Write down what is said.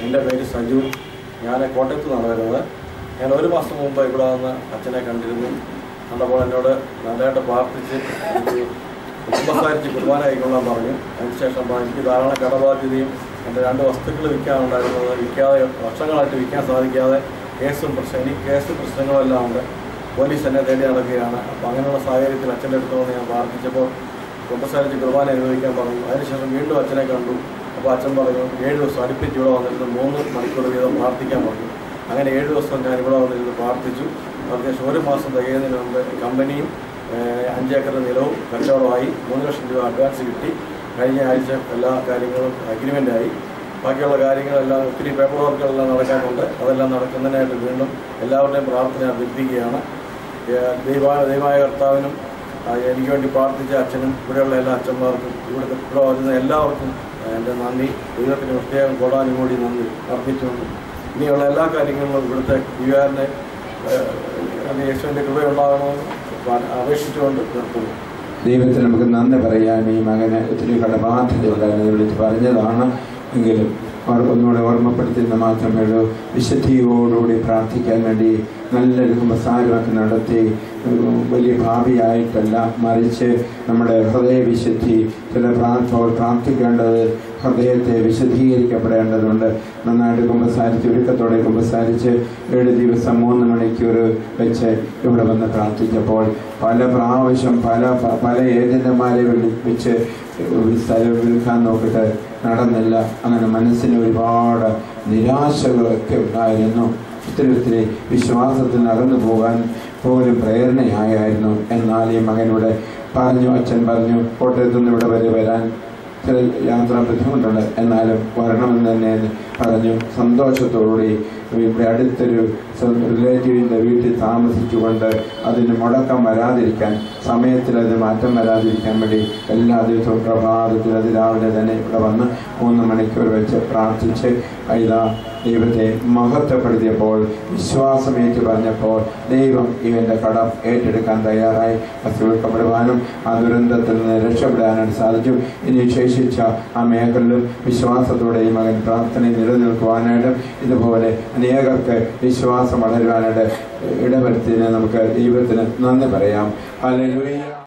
എൻ്റെ പേര് സജു ഞാൻ കോട്ടയത്ത് നിന്നാണ് വരുന്നത് ഞാൻ ഒരു മാസം മുമ്പ് ഇവിടെ വന്ന് അച്ഛനെ കണ്ടിരുന്നു കണ്ടപ്പോൾ എന്നോട് നല്ലതായിട്ട് പ്രാർത്ഥിച്ച് എനിക്ക് കുടുംബസാരിച്ച് കുർബാന ആയിക്കൊള്ളാൻ പറഞ്ഞു അതിനുശേഷം പറഞ്ഞു, എനിക്ക് ധാരാളം കടബാധ്യതയും എൻ്റെ രണ്ട് വസ്തുക്കൾ വിൽക്കാനുണ്ടായിരുന്നത് വിൽക്കാതെ വർഷങ്ങളായിട്ട് വിൽക്കാൻ സാധിക്കാതെ കേസും പ്രശ്നം എനിക്ക് കേസ് പ്രശ്നങ്ങളെല്ലാം ഉണ്ട് പോലീസ് എന്നെ തേടി നടക്കുകയാണ് അപ്പോൾ അങ്ങനെയുള്ള സാഹചര്യത്തിൽ അച്ഛൻ്റെ അടുത്ത് വന്ന് ഞാൻ പ്രാർത്ഥിച്ചപ്പോൾ കുമ്പസാരിച്ച് കുർബാന അനുഭവിക്കാൻ പറഞ്ഞു അതിനുശേഷം വീണ്ടും അച്ഛനെ കണ്ടു അപ്പോൾ അച്ഛൻ പറഞ്ഞു ഏഴ് ദിവസം അടുപ്പിച്ച് ഇവിടെ വന്നിരുന്ന് മൂന്ന് മണിക്കൂർ വീതം പ്രാർത്ഥിക്കാൻ പറഞ്ഞു അങ്ങനെ ഏഴ് ദിവസം ഞാൻ ഇവിടെ വന്നിരുന്ന് പ്രാർത്ഥിച്ചു അതിനുശേഷം ഒരു മാസം തികയുന്നതിന് മുമ്പ് കമ്പനിയും ഏഹ്, അഞ്ചേക്കർ നിലവും കച്ചവടമായി മൂന്ന് ലക്ഷം രൂപ അഡ്വാൻസ് കിട്ടി കഴിഞ്ഞ ആഴ്ച എല്ലാ കാര്യങ്ങളും അഗ്രിമെൻ്റായി ബാക്കിയുള്ള കാര്യങ്ങളെല്ലാം ഒത്തിരി പേപ്പർ വർക്കുകളെല്ലാം നടക്കാനുണ്ട് അതെല്ലാം നടക്കുന്നതിനായിട്ട് വീണ്ടും എല്ലാവരുടെയും പ്രാർത്ഥന അഭ്യർത്ഥിക്കുകയാണ് ഏഹ്, ദൈവ ദൈവമായ കർത്താവിനും ആ, എനിക്ക് വേണ്ടി പ്രാർത്ഥിച്ച അച്ഛനും ഇവിടെയുള്ള എല്ലാ അച്ഛന്മാർക്കും ഇവിടുത്തെ ഇവിടെ വരുന്ന എല്ലാവർക്കും എൻ്റെ നന്ദി ദൈവത്തിന് പ്രത്യേകം കോടാനുകൂടി നന്ദി അർപ്പിച്ചുകൊണ്ട് ഇനിയുള്ള എല്ലാ കാര്യങ്ങളിലും ഇവിടുത്തെ വികാരനെ യേശുവിൻ്റെ കൃപയുണ്ടാകണമെന്ന് അപേക്ഷിച്ചുകൊണ്ട് നിർത്തുന്നു ദൈവത്തിന് നമുക്ക് നന്ദി പറയാൻ ഈ മകന് ഒത്തിരി കടബാധ്യത ഉണ്ടായിരുന്നു വിളിച്ച് പറഞ്ഞതാണ് എങ്കിലും അവർ ഒന്നുകൂടെ ഓർമ്മപ്പെടുത്തുന്ന മാത്രമേ ഉള്ളൂ വിശുദ്ധിയോടുകൂടി പ്രാർത്ഥിക്കാൻ വേണ്ടി നല്ലൊരു കുമ്പസാരമൊക്കെ നടത്തി ഉം, വലിയ ഭാവിയായിട്ടല്ല മറിച്ച് നമ്മുടെ ഹൃദയവിശുദ്ധി ചില പ്രാർത്ഥന പ്രാർത്ഥിക്കേണ്ടത് ഹൃദയത്തെ വിശുദ്ധീകരിക്കപ്പെടേണ്ടതുണ്ട് നന്നായിട്ട് കുമ്പസാരിച്ച് ഒരുക്കത്തോടെ കുമ്പസാരിച്ച് ഏഴ് ദിവസം മൂന്ന് മണിക്കൂർ വെച്ച് ഇവിടെ വന്ന് പ്രാർത്ഥിച്ചപ്പോൾ പല പ്രാവശ്യം പല പല ഏജന്റുമാരെ വിളിപ്പിച്ച് സ്ഥലം വിൽക്കാൻ നോക്കിയിട്ട് നടന്നില്ല അങ്ങനെ മനസ്സിന് ഒരുപാട് നിരാശകളൊക്കെ ഉണ്ടായിരുന്നു ഒത്തിരി ഒത്തിരി വിശ്വാസത്തിൽ നടന്നു പോകാൻ പോലും പ്രേരണയായിരുന്നു എന്നാൽ ഈ മകനോട് പറഞ്ഞു അച്ഛൻ പറഞ്ഞു കോട്ടയത്തു നിന്ന് ഇവിടെ വരെ വരാൻ ചില യാത്രാ ബുദ്ധിമുട്ടുണ്ട് എന്നാലും വരണമെന്ന് തന്നെ പറഞ്ഞു സന്തോഷത്തോടുകൂടി ഇവിടെ അടുത്തൊരു റിലേറ്റീവിൻ്റെ വീട്ടിൽ താമസിച്ചുകൊണ്ട് അതിന് മുടക്കം വരാതിരിക്കാൻ സമയത്തിൽ അത് മാറ്റം വരാതിരിക്കാൻ വേണ്ടി എല്ലാ ദിവസവും പ്രഭാതത്തിൽ അത് രാവിലെ തന്നെ ഇവിടെ വന്ന് മൂന്ന് മണിക്കൂർ വെച്ച് പ്രാർത്ഥിച്ച് ഇതാ ദൈവത്തെ മഹത്വപ്പെടുത്തിയപ്പോൾ വിശ്വാസമേറ്റ് പറഞ്ഞപ്പോൾ ദൈവം ഇവൻ്റെ കടം ഏറ്റെടുക്കാൻ തയ്യാറായി വസ്തുവിൽക്കപ്പെടുവാനും ആ ദുരന്തത്തിൽ നിന്ന് രക്ഷപ്പെടാനായിട്ട് സാധിച്ചു ഇനി ശേഷിച്ച ആ മേഖലയിലും വിശ്വാസത്തോടെ ഈ മകൻ പ്രാർത്ഥനയിൽ നിലനിൽക്കുവാനായിട്ടും ഇതുപോലെ അനേകർക്ക് വിശ്വാസം വളരുവാനായിട്ട് ഇടവരുത്തിയതിന് നമുക്ക് ദൈവത്തിന് നന്ദി പറയാം ഹല്ലേലൂയ